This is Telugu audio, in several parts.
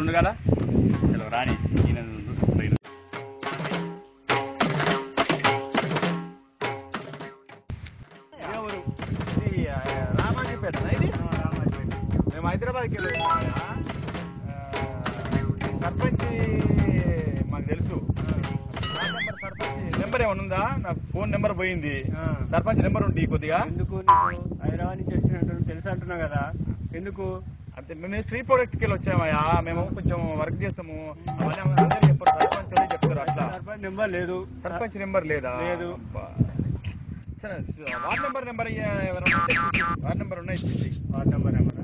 వస్తుండు కదా చలో రాని ఈయన చూసుకుంటూ ఎవరు ఇది రామాజీపేట ఇది మేము హైదరాబాద్కి వెళ్ళాము సర్పంచ్ మాకు తెలుసు నా నెంబర్ సర్పంచ్ నెంబర్ ఏమైనా ఉందా నా ఫోన్ నెంబర్ పోయింది సర్పంచ్ నెంబర్ ఉంది కొద్దిగా ఎందుకు నీకు హైదరాబాద్ నుంచి వచ్చినట్టు తెలుసు అంటున్నావు కదా ఎందుకు అంటే మేము స్త్రీ ప్రొడక్ట్కి వెళ్ళి వచ్చామయ్యా మేము కొంచెం వర్క్ చేస్తాము అవన్నీ అందరూ చెప్పారు సర్పంచ్ వాళ్ళే చెప్తారు అట్లా సర్పంచ్ నెంబర్ లేదు సర్పంచ్ నెంబర్ లేదా లేదు. అబ్బా. సరే వార్డ్ నెంబర్ నెంబర్ అయ్యా ఎవరైనా ఉంటే ఇచ్చేసి. వార్డ్ నెంబర్ ఉన్నాయి ఇచ్చేసి. వార్డ్ నెంబర్ ఏమన్నా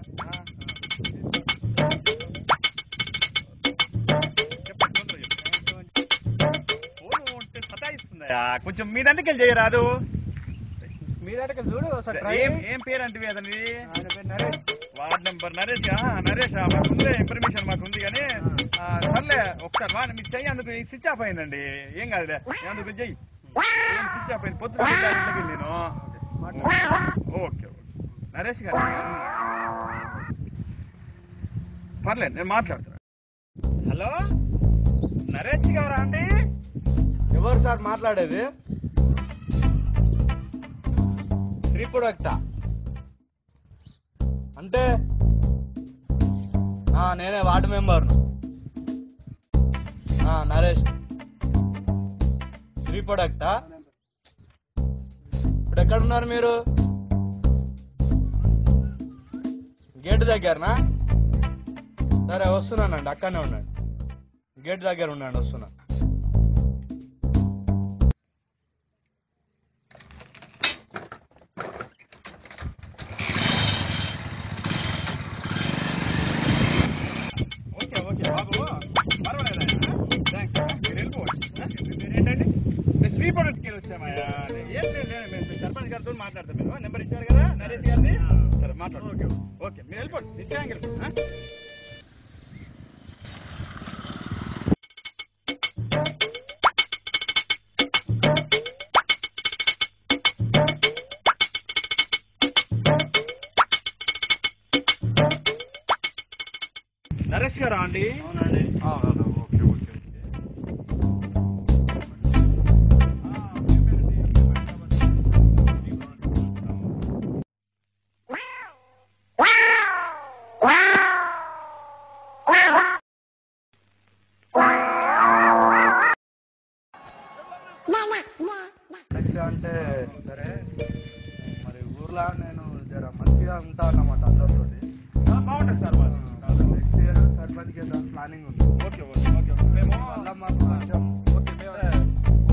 చెప్పండి, తొందరగా చెప్పండి. ఫోన్ ఉంటే సతాయిస్తుందయ్యా. కొంచెం మీ దగ్గరికి వెళ్ళి చేయరాదు మీ దగ్గర చూడు ఒకసారి try ఏం చేయి. ఏం పేరు అంటే అతని ఆయన పేరు నరేష్ వార్డ్ నెంబర్ నరేష్ ఆ, నరేష్ ఆ, మాకు ఉంది ఇన్ఫర్మేషన్ మాకు ఉంది కానీ ఆ, సర్లే ఒకసారి వా మీకు చెయ్యి అందుకు స్విచ్ ఆఫ్ అయిందండి ఏం కాదులే అందుకు చెయ్యి స్విచ్ ఆఫ్ అయింది పొద్దున ఇంట్లోకి నేను ఓకే ఓకే నరేష్ గారు పర్లేదు నేను మాట్లాడుతున్నా హలో నరేష్ గారా అండి ఎవరు సార్ మాట్లాడేది శ్రీ ప్రొడక్టా అంటే ఆ, నేనే వార్డు మెంబర్ను ఆ, నరేష్ శ్రీ ప్రొడక్టా ఇప్పుడు ఎక్కడున్నారు మీరు గేట్ దగ్గరనా సరే వస్తున్నానండి అక్కడనే ఉండండి గేట్ దగ్గర ఉండండి వస్తున్నా ఓకే ఓకే బాబు పర్వాలేదు థ్యాంక్స్ మీరు వెళ్ళిపోవచ్చు ఆ, మీ పేరు ఏంటండి నేను శ్రీ ప్రొడక్ట్కి వెళ్ళి వచ్చామయ్యా ఏం లేదు లేదు, మేము సర్పంచ్ గారితో మాట్లాడతాం మీరు నెంబర్ ఇచ్చారు కదా నరేష్ గారిని సరే మాట్లాడు ఓకే ఓకే మీరు వెళ్ళిపోండి నిశ్చయంగా వెళ్ళిపోండి ఆ? నరేష్ గారా అండి అవునండి ఆ, ఓకే ఓకే ఓకే నెక్స్ట్ అంటే సరే మరి ఊర్లో నేను జర మంచిగా ఉంటా అన్నమాట అందరితోటి బాగుంటుంది సార్ మరి నెక్స్ట్ ఇయర్ సర్పంచ్ కింద ప్లానింగ్ ఉంది ఓకే ఓకే ఓకే మేము మళ్ళా మాకు కొంచెం ఓకే మేము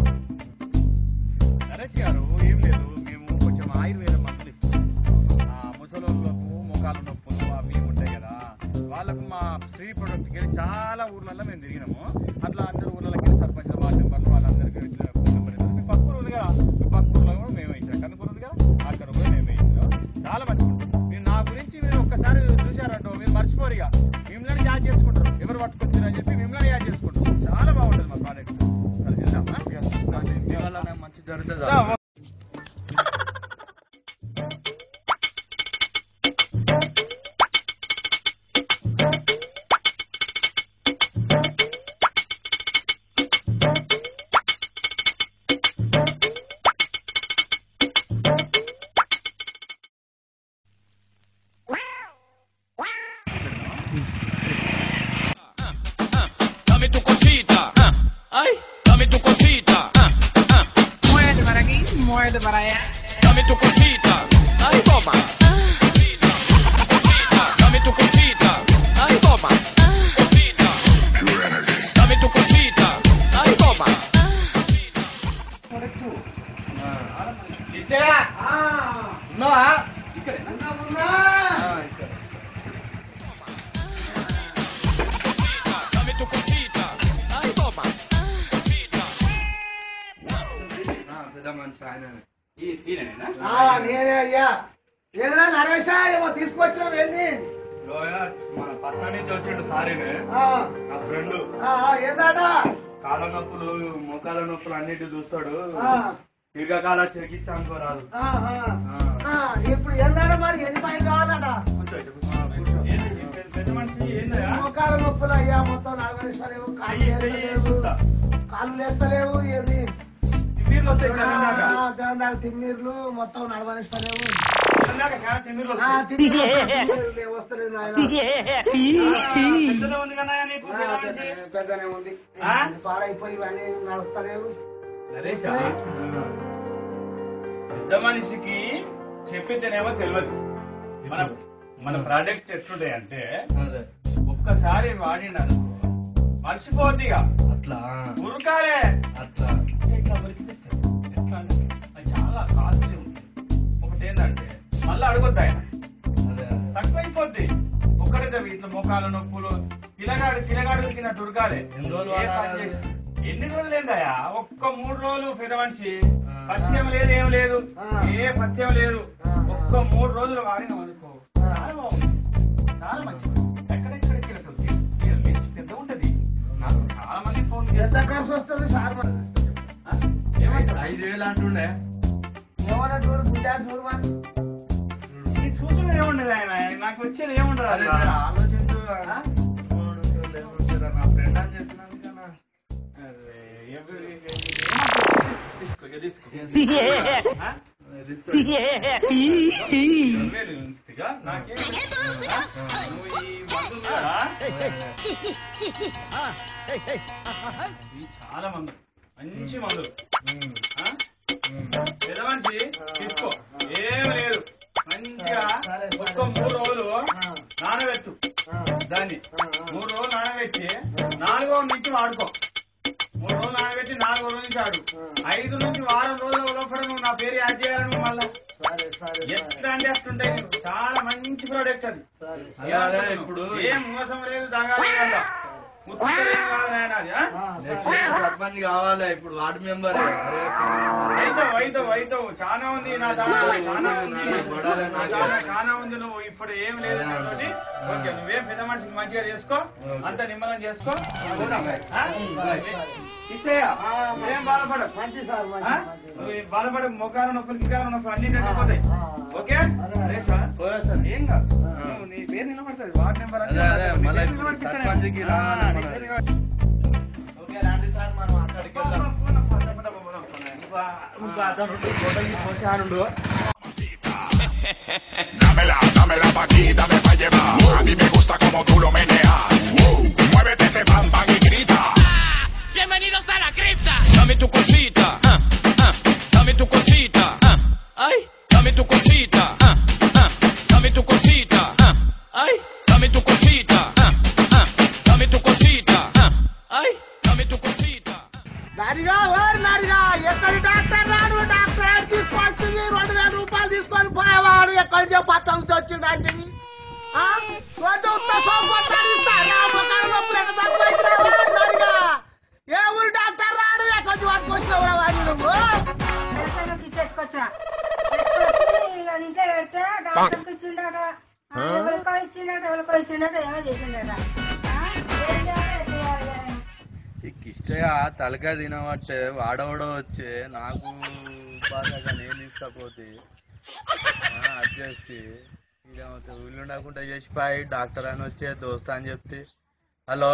నరేష్ గారు ఏం లేదు మేము కొంచెం ఆయుర్వేద మందులు ఇస్తాం ఆ ముసలోళ్ళకు ముఖాలు నొప్పులు అవి ఇవి ఉంటాయి కదా వాళ్ళకు మా శ్రీ ప్రొడక్ట్కి వెళ్ళి చాలా ఊర్లలో మేము తిరిగినాము అట్లా అందరు ఊర్లకి వెళ్ళి సర్పంచ్ వార్డు మెంబర్లు వాళ్ళందరికీ ఇట్లా ఫోన్ నెంబర్ ఇస్తాం మీ పక్క ఊరు ఉంది కదా మీ పక్క ఊర్లో కూడా మేమే ఇచ్చాం కనుకూరు ఉంది కదా అక్కడ కూడా మేమే ఇచ్చాం చాలా మంచిగా ఉంటుంది మీరు నా గురించి మీరు ఒక్కసారి చూశారంటో మీరు మర్చిపోరు ఇక మిమ్మల్ని యాడ్ చేసుకుంటారు ఎవరు పట్టుకొచ్చారు అని చెప్పి మిమ్మల్ని యాడ్ చేసుకుంటారు చాలా బాగుంటుంది మా ప్రోడక్ట్ సరే వెళ్దామా కానీ మీ వల్ల నాకు మంచి జరుగుతుంది రా, Dame tu cosita, ah, ay, dame tu cosita, ah, ah, Muévete para aquí, muévete para allá. dame tu cosita, ay, toma. Cosita, cosita, dame tu cosita, ay, toma. Cosita, dame tu cosita, ay, toma. ఉన్నావా Cosita, dame tu cosita, ay, toma. Cosita. పెద్ద మనిషి ఆయననే ఈ- ఈయనేనా? ఆ, నేనే అయ్యా ఏదైనా నరేషా ఏమో తీసుకొచ్చినావు ఏంది లోయ మన పట్నం నుంచి వచ్చిండు సారీనే ఆ, నా ఫ్రెండ్ ఆ, ఆ, ఏందట కాళ్ళ నొప్పులు మోకాల నొప్పులు అన్నిటి చూస్తాడు ఆ, దీర్ఘకాల చికిత్స అనుకోరాదు ఆ, ఆ. ఆ, ఇప్పుడు ఏందట మరి ఎన్ని పైన కావాలట కూర్చో ఇటు కూర్చో. ఏంది ఈ పెద్ద- పెద్ద మనిషి ఏందయ్యా? మోకాల నొప్పులు అయ్యా మొత్తం నడవనిస్తలేవు కాళ్ళు చెయ్యి, చెయ్యి లేస్తలేవు చూస్తా. కాళ్ళు లేస్తలేవు ఏది తిమ్మిర్లు వస్తాయి తెలంగాణ తెలంగాణ తిమ్మిర్లు మొత్తం నడవనిస్తలేవు తెలంగాణ చాలా తిమ్మిర్లు ఆ, వస్తాయి తిమ్మిర్లు వస్తలేవు, లేవు, వస్తలేవు నాయన పెద్దదే ఉంది కదా నీకు ఆ, పెద్ద మనిషి. పెద్ద- పెద్దనే ఉంది ఆ? పాడైపోయి ఇవన్నీ నడుస్తలేవు నరేషా పెద్ద మనిషికి చెప్పితేనేమో తెలియదు మన మన ప్రాజెక్ట్ ఎట్లుంటాయి అంటే అదే ఒక్కసారి వాడిన మర్చిపోద్ది ఇక అట్లా ఉరకాలే అట్లా ఇట్లా ఉరికిపిస్తాడు ఎట్లా అంటే అది చాలా కాస్ట్లీ ఉంటుంది ఒకటి ఏంటంటే మళ్ళీ అడుగుతా ఆయన అదే తక్కువైపోద్ది ఒక్కడైతే ఇట్లా మోకాల నొప్పులు పిల్లగాడు పిల్లగాడు తిన్న దుర్గాలే ఎన్ని రోజులు ఏ పని వాడాలి? చేసి- ఎన్ని రోజులు ఏందయ్యా ఒక్క మూడు రోజులు పెద్ద మనిషి ఆ. పథ్యం లేదు ఏం లేదు ఆ. ఏ పథ్యం లేదు ఆ. ఒక్క మూడు రోజులు వాడినాం అనుకో ఆ. చాలా బాగుంది చాలా మంచిది ఎక్కడెక్కడికి అసలు లిస్ట్- లిస్ట్ పెద్ద ఉంటది నాకు చాలా మంది ఫోన్ ఎంత చేస్తారు ఖర్చు వస్తుంది సార్ మరి? ఆ? ఏమంటారు? ఐదు వేలు అంటుండే ఏమన్నా చూడు గుంజా చూడు మరి నీకు చూసుడు ఏముండదు ఆయన నాకు వచ్చేది ఏముండదు అరే అట్లా. ఆలోచించు ఆ? నా ఫ్రెండ్ అని చెప్పినాను కదా అరే, ఎవరు- ఏమంటారు? తీసుకో, ఇక తీసుకో. ఆ? రిస్క్ నువ్వే నిలుస్తుందిగా? నాకేం తెలుసు? ఆ? నువ్వు ఈ మందులు కదా? ఇవి చాలా మందులు మంచి మందులు ఆ? పెద్ద మనిషి తీసుకో ఏం లేదు మంచిగా సరే, సరే, ఒక్క మూడు రోజులు ఆ. నానబెట్టు ఆ. దాన్ని ఆ, ఆ. మూడు రోజులు నానబెట్టి నాలుగో నుంచి వాడుకో మూడు రోజులు నానబెట్టి నాలుగో రోజు నుంచి ఆడు ఐదు నుంచి వారం రోజుల లోపల నువ్వు నా పేరు యాడ్ చేయాలి నువ్వు మళ్ళా సరే సరే సరే ఎట్లా అంటే అట్లుంటాయి నీకు. చాలా మంచి ప్రోడక్ట్ అది సరే అదే, అదే, ఇప్పుడు ఏం మోసం లేదు దగా లేదు అందులో. ఉత్తరేం కాదు నాయన అది ఆ? ఆ, నెక్స్ట్ సరే ఇయర్ సర్పంచ్ కావాలి ఇప్పుడు వార్డు మెంబర్ అరే అయితావు అయితావు అయితావు చాలా ఉంది నా దాంట్లో చాలా ఉంది పడాలి నాకు. చాలా చాలా ఉంది నువ్వు ఇప్పుడు ఏం లేదు నాతోటి. ఓకే నువ్వేం పెద్ద మనిషిని మంచిగా చేసుకో అంత నిమ్మలం చేసుకో ఆ? ఇచ్చేయా ఆ, ఏం బాధపడకు మంచి సార్ ఆ? మంచి మంచి నువ్వు ఈ బాధపడకు మొక్కాల నొప్పులు గికాల నొప్పులు అన్ని తగ్గిపోతాయి ఆ, ఆ. ఓకే అదే, అదే. అదే సార్ పోయా సార్. ఏం కాదు ఆ. నువ్వు నీ పేరు నిలబడుతుంది వార్డ్ నెంబర్ అదే, అదే, మళ్ళా ఇప్పుడు సర్పంచ్కి రావాలి మన- ఓకే రండి సార్ మనం అక్కడికి వెళ్దాం Dámela, dámela pa' aquí, dame pa' llevar. A mí me gusta como tú lo meneas. Muévete ese bam bam y grita. Bienvenidos a la cripta. Dame tu cosita, ah, ah, dame tu cosita, ah, ay, dame tu cosita, ah, ah, dame tu cosita, ah, ay, dame tu cosita, ah, ah, dame tu cosita, ah, ay, dame tu cosita. నాడిగా ఓరు నాడిగా ఎక్కడి డాక్టర్ రాడు డాక్టర్ ఏం తీసుకోవాల్సింది రెండు వేల రూపాయలు తీసుకొని పోయేవాడు ఎక్కడి నుంచి పత్తంతో వచ్చిండు అంటే ఏ ఊరు డాక్టర్ రాడు ఎక్కడి నుంచి పట్టుకొచ్చినవురా వాడిని నువ్వు తీసుకొచ్చా తీసుకొచ్చి ఇక ఇంట్లో పెడితే డాక్టర్కి ఇచ్చిండట ఆ, ఎవరికో ఇచ్చిండట ఎవరికో ఇచ్చిండట ఏమో చేసిండట ఆ, ఏం చేయాలి, ఎట్లా చేయాలి? ఈ కిష్టగా తలకాయ తినబట్టే వాడవడం వచ్చే నాకు బాగా నేను తీసుకపోతే అడ్జస్ట్ ఇదేమవుతుంది ఊళ్ళు ఉండకుండా చేసిపోయి డాక్టర్ అని వచ్చే దోస్తా అని చెప్తే హలో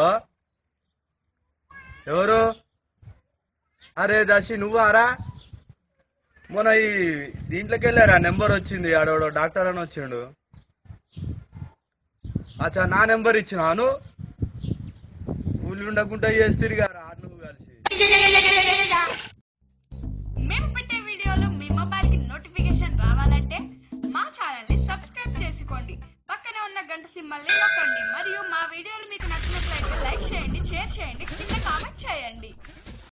ఎవరు అరే దశి నువ్వారా మొన్న ఈ దీంట్లోకి వెళ్ళారా నెంబర్ వచ్చింది ఆడవాడు డాక్టర్ అని వచ్చిండు అచ్చా నా నెంబర్ ఇచ్చినాను ఊళ్ళు ఉండకుండా చేస్తారు కదా నువ్వు కలిసి